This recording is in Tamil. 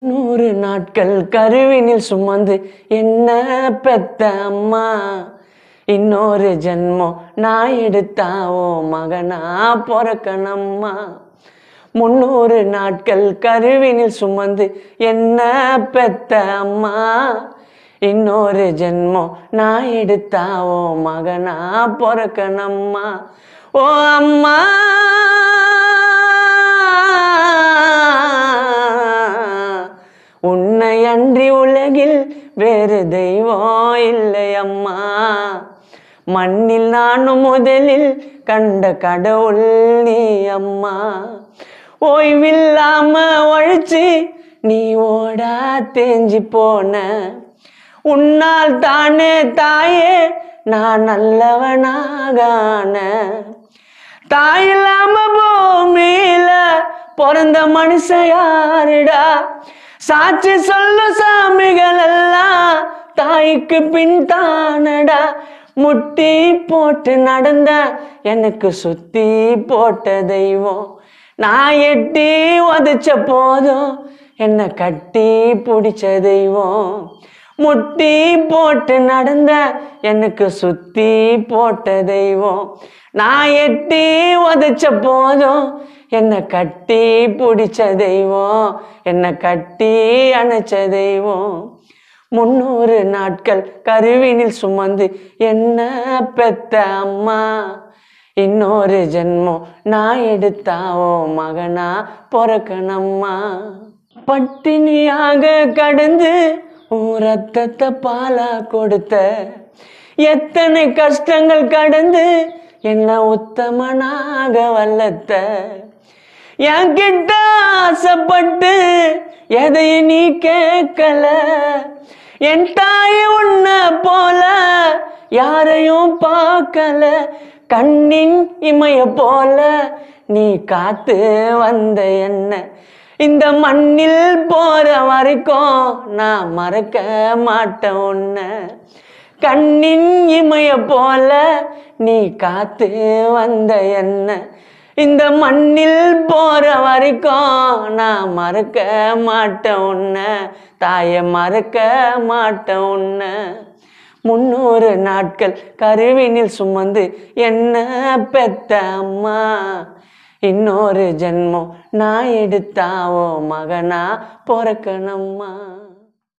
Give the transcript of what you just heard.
நூறு நாட்கள் கருவினில் சுமந்து என்ன பெத்த அம்மா இன்னொரு ஜென்மம் நான் எடுத்தாவோ மகனா பொறக்கணம்மா முன்னூறு நாட்கள் கருவினில் சுமந்து என்ன பெத்த அம்மா இன்னொரு ஜென்மம் நான் எடுத்தாவோ மகனா பொறக்கணம்மா ஓ அம்மா உன்னை அன்றி உலகில் வேறு தெய்வம் இல்லை அம்மா மண்ணில் நானும் முதலில் கண்ட கடவுள் நீ அம்மா ஓய்வில்லாம ஒழிச்சு நீ ஓடா தேஞ்சி போன உன்னால் தானே தாயே நான் நல்லவனாகான தாய் இல்லாம பூமியில பிறந்த மனுஷ யாருடா சாட்சி சொல்லு சாமிகள் எல்லாம் தாய்க்கு பின் தானடா முட்டி போட்டு நடந்த எனக்கு சுத்தி போட்ட தெய்வம் நான் எட்டி உதைச்ச போதும் என்னை கட்டி பிடிச்ச தெய்வம் முட்டி போட்டு நடந்த எனக்கு சுத்தி போட்ட தெய்வம் நான் எட்டி உதைச்ச போதும் என்னை கட்டி பிடிச்ச தெய்வம் என்னை கட்டி அணைச்ச தெய்வம் முன்னூறு நாட்கள் கருவினில் சுமந்து என்ன பெத்த அம்மா இன்னொரு ஜென்மம் நான் எடுத்தாவோ மகனா பொறக்கணம்மா பட்டினியாக கடந்து உன் ரத்தத்தை பாலா கொடுத்த எத்தனை கஷ்டங்கள் கடந்து என்ன உத்தமனாக வல்லத்த என்கிட்ட ஆசைப்பட்டு எதையும் நீ கேட்கல என் தாய் உன்னை போல யாரையும் பார்க்கல கண்ணின் இமைய போல நீ காத்து வந்த என்ன இந்த மண்ணில் போற வரைக்கும் நான் மறக்க மாட்டேன் உன்னை கண்ணின் இமைய போல நீ காத்து வந்த என்ன இந்த மண்ணில் போற வரைக்கும் நான் மறக்க மாட்டேன் உன்னை தாயை மறக்க மாட்டேன் உன்னை முன்னூறு நாட்கள் கருவினில் சுமந்து என்ன பெத்த அம்மா இன்னொரு ஜென்மம் நான் எடுத்தாவோ மகனா பொறக்கணம்மா